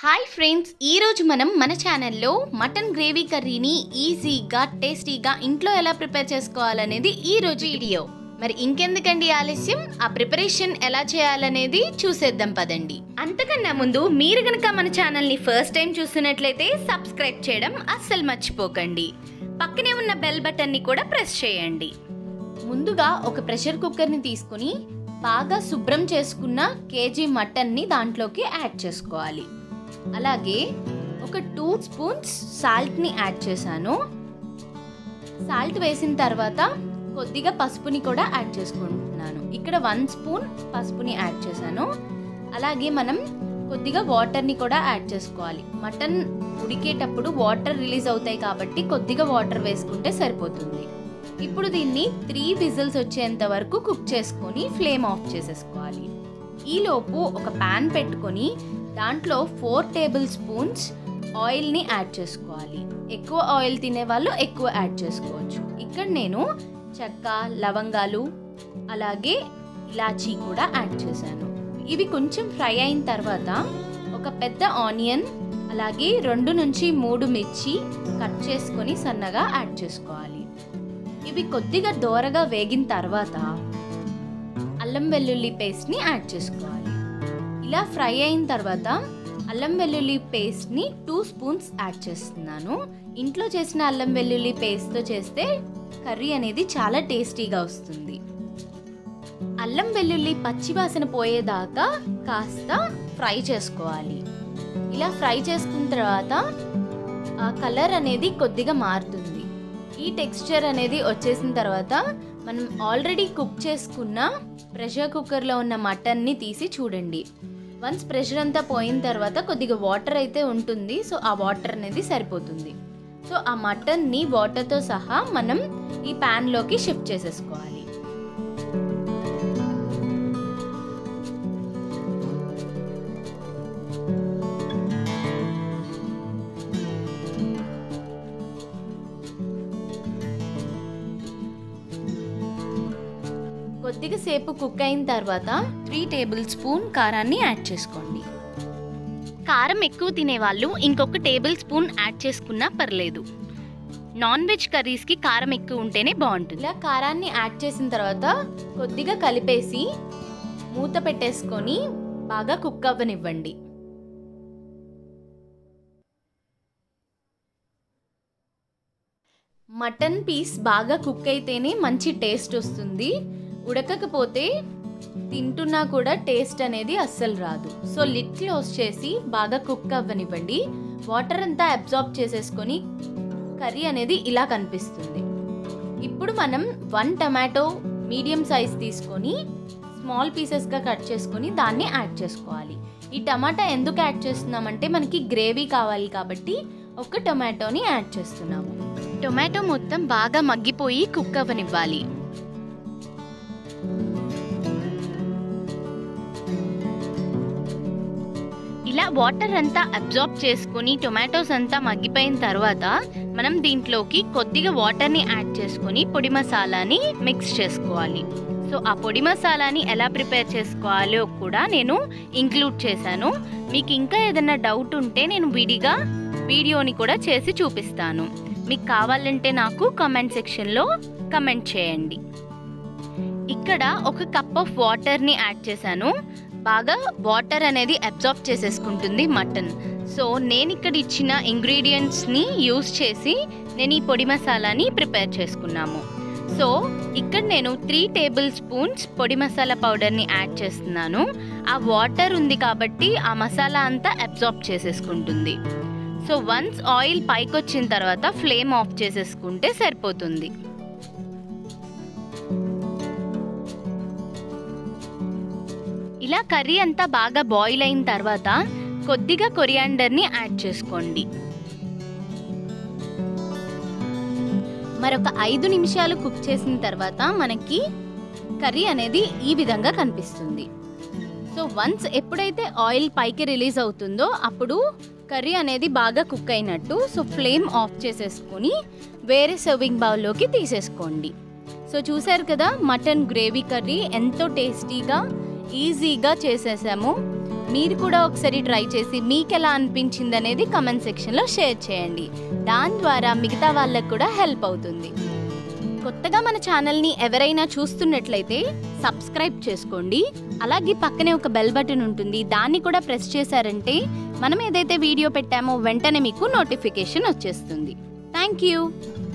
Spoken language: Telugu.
హాయ్ ఫ్రెండ్స్ ఈరోజు మనం మన ఛానల్లో మటన్ గ్రేవీ కర్రీని ఈజీగా టేస్టీగా ఇంట్లో ఎలా ప్రిపేర్ చేసుకోవాలనేది ఈ రోజు వీడియో మరి ఇంకెందుకండి ఆలస్యం ఆ ప్రిపరేషన్ ఎలా చేయాలనేది చూసేద్దాం పదండి అంతకన్నా ముందు మీరు కనుక మన ఛానల్ని ఫస్ట్ టైం చూస్తున్నట్లయితే సబ్స్క్రైబ్ చేయడం అస్సలు మర్చిపోకండి పక్కనే ఉన్న బెల్ బటన్ని కూడా ప్రెస్ చేయండి ముందుగా ఒక ప్రెషర్ కుక్కర్ని తీసుకుని బాగా శుభ్రం చేసుకున్న కేజీ మటన్ని దాంట్లోకి యాడ్ చేసుకోవాలి అలాగే ఒక టూ స్పూన్స్ సాల్ట్ని యాడ్ చేశాను సాల్ట్ వేసిన తర్వాత కొద్దిగా పసుపుని కూడా యాడ్ చేసుకుంటున్నాను ఇక్కడ వన్ స్పూన్ పసుపుని యాడ్ చేశాను అలాగే మనం కొద్దిగా వాటర్ని కూడా యాడ్ చేసుకోవాలి మటన్ ఉడికేటప్పుడు వాటర్ రిలీజ్ అవుతాయి కాబట్టి కొద్దిగా వాటర్ వేసుకుంటే సరిపోతుంది ఇప్పుడు దీన్ని త్రీ విజిల్స్ వచ్చేంత వరకు కుక్ చేసుకొని ఫ్లేమ్ ఆఫ్ చేసేసుకోవాలి ఈలోపు ఒక ప్యాన్ పెట్టుకొని దాంట్లో ఫోర్ టేబుల్ స్పూన్స్ ఆయిల్ని యాడ్ చేసుకోవాలి ఎక్కువ ఆయిల్ తినే వాళ్ళు ఎక్కువ యాడ్ చేసుకోవచ్చు ఇక్కడ నేను చెక్క లవంగాలు అలాగే ఇలాచీ కూడా యాడ్ చేశాను ఇవి కొంచెం ఫ్రై అయిన తర్వాత ఒక పెద్ద ఆనియన్ అలాగే రెండు నుంచి మూడు మిర్చి కట్ చేసుకొని సన్నగా యాడ్ చేసుకోవాలి ఇవి కొద్దిగా దోరగా వేగిన తర్వాత అల్లం వెల్లుల్లి పేస్ట్ని యాడ్ చేసుకోవాలి ఇలా ఫ్రై అయిన తర్వాత అల్లం వెల్లుల్లి పేస్ట్ని టూ స్పూన్స్ యాడ్ చేస్తున్నాను ఇంట్లో చేసిన అల్లం వెల్లుల్లి పేస్ట్తో చేస్తే కర్రీ అనేది చాలా టేస్టీగా వస్తుంది అల్లం వెల్లుల్లి పచ్చివాసన పోయేదాకా కాస్త ఫ్రై చేసుకోవాలి ఇలా ఫ్రై చేసుకున్న తర్వాత ఆ కలర్ అనేది కొద్దిగా మారుతుంది ఈ టెక్స్చర్ అనేది వచ్చేసిన తర్వాత మనం ఆల్రెడీ కుక్ చేసుకున్న ప్రెషర్ కుక్కర్లో ఉన్న మటన్ని తీసి చూడండి వన్స్ ప్రెషర్ అంతా పోయిన తర్వాత కొద్దిగా వాటర్ అయితే ఉంటుంది సో ఆ వాటర్ అనేది సరిపోతుంది సో ఆ మటన్ని వాటర్తో సహా మనం ఈ ప్యాన్లోకి షిఫ్ట్ చేసేసుకోవాలి కొద్దిగా సేపు కుక్ అయిన తర్వాత త్రీ టేబుల్ స్పూన్ కారాన్ని యాడ్ చేసుకోండి కారం ఎక్కువ తినేవాళ్ళు ఇంకొక టేబుల్ స్పూన్ యాడ్ చేసుకున్నా పర్లేదు నాన్ వెజ్ కర్రీస్కి కారం ఎక్కువ ఉంటేనే బాగుంటుంది ఇలా కారాన్ని యాడ్ చేసిన తర్వాత కొద్దిగా కలిపేసి మూత పెట్టేసుకొని బాగా కుక్ అవ్వనివ్వండి మటన్ పీస్ బాగా కుక్ అయితేనే మంచి టేస్ట్ వస్తుంది ఉడకకపోతే తింటున్నా కూడా టేస్ట్ అనేది అస్సలు రాదు సో లిట్ క్లోజ్ చేసి బాగా కుక్ అవ్వనివ్వండి వాటర్ అంతా అబ్జార్బ్ చేసేసుకొని కర్రీ అనేది ఇలా కనిపిస్తుంది ఇప్పుడు మనం వన్ టమాటో మీడియం సైజ్ తీసుకొని స్మాల్ పీసెస్గా కట్ చేసుకొని దాన్ని యాడ్ చేసుకోవాలి ఈ టమాటా ఎందుకు యాడ్ చేస్తున్నామంటే మనకి గ్రేవీ కావాలి కాబట్టి ఒక టొమాటోని యాడ్ చేస్తున్నాము టొమాటో మొత్తం బాగా మగ్గిపోయి కుక్ అవ్వనివ్వాలి ఇలా వాటర్ అంతా అబ్జార్బ్ చేసుకొని టొమాటోస్ అంతా మగ్గిపోయిన తర్వాత మనం దీంట్లోకి కొద్దిగా వాటర్ని యాడ్ చేసుకొని పొడి మసాలాని మిక్స్ చేసుకోవాలి సో ఆ పొడి మసాలాని ఎలా ప్రిపేర్ చేసుకోవాలో కూడా నేను ఇంక్లూడ్ చేశాను మీకు ఇంకా ఏదైనా డౌట్ ఉంటే నేను విడిగా వీడియోని కూడా చేసి చూపిస్తాను మీకు కావాలంటే నాకు కామెంట్ సెక్షన్లో కమెంట్ చేయండి ఇక్కడ ఒక కప్ ఆఫ్ వాటర్ని యాడ్ చేశాను బాగా వాటర్ అనేది అబ్జార్బ్ చేసేసుకుంటుంది మటన్ సో నేను ఇక్కడ ఇచ్చిన ఇంగ్రీడియంట్స్ని యూస్ చేసి నేను ఈ పొడి మసాలాని ప్రిపేర్ చేసుకున్నాము సో ఇక్కడ నేను త్రీ టేబుల్ స్పూన్స్ పొడి మసాలా పౌడర్ని యాడ్ చేస్తున్నాను ఆ వాటర్ ఉంది కాబట్టి ఆ మసాలా అంతా అబ్జార్బ్ చేసేసుకుంటుంది సో వన్స్ ఆయిల్ పైకి వచ్చిన తర్వాత ఫ్లేమ్ ఆఫ్ చేసేసుకుంటే సరిపోతుంది ఇలా కర్రీ అంతా బాగా బాయిల్ అయిన తర్వాత కొద్దిగా కొరియాండర్ని యాడ్ చేసుకోండి మరొక ఐదు నిమిషాలు కుక్ చేసిన తర్వాత మనకి కర్రీ అనేది ఈ విధంగా కనిపిస్తుంది సో వన్స్ ఎప్పుడైతే ఆయిల్ పైకి రిలీజ్ అవుతుందో అప్పుడు కర్రీ అనేది బాగా కుక్ అయినట్టు సో ఫ్లేమ్ ఆఫ్ చేసేసుకొని వేరే సర్వింగ్ బౌల్లోకి తీసేసుకోండి సో చూసారు కదా మటన్ గ్రేవీ కర్రీ ఎంతో టేస్టీగా ఈజీగా చేసేసాము మీరు కూడా ఒకసారి ట్రై చేసి మీకు ఎలా అనిపించింది అనేది కమెంట్ సెక్షన్లో షేర్ చేయండి దాని ద్వారా మిగతా వాళ్ళకు కూడా హెల్ప్ అవుతుంది కొత్తగా మన ఛానల్ని ఎవరైనా చూస్తున్నట్లయితే సబ్స్క్రైబ్ చేసుకోండి అలాగే పక్కనే ఒక బెల్ బటన్ ఉంటుంది దాన్ని కూడా ప్రెస్ చేశారంటే మనం ఏదైతే వీడియో పెట్టామో వెంటనే మీకు నోటిఫికేషన్ వచ్చేస్తుంది థ్యాంక్ యూ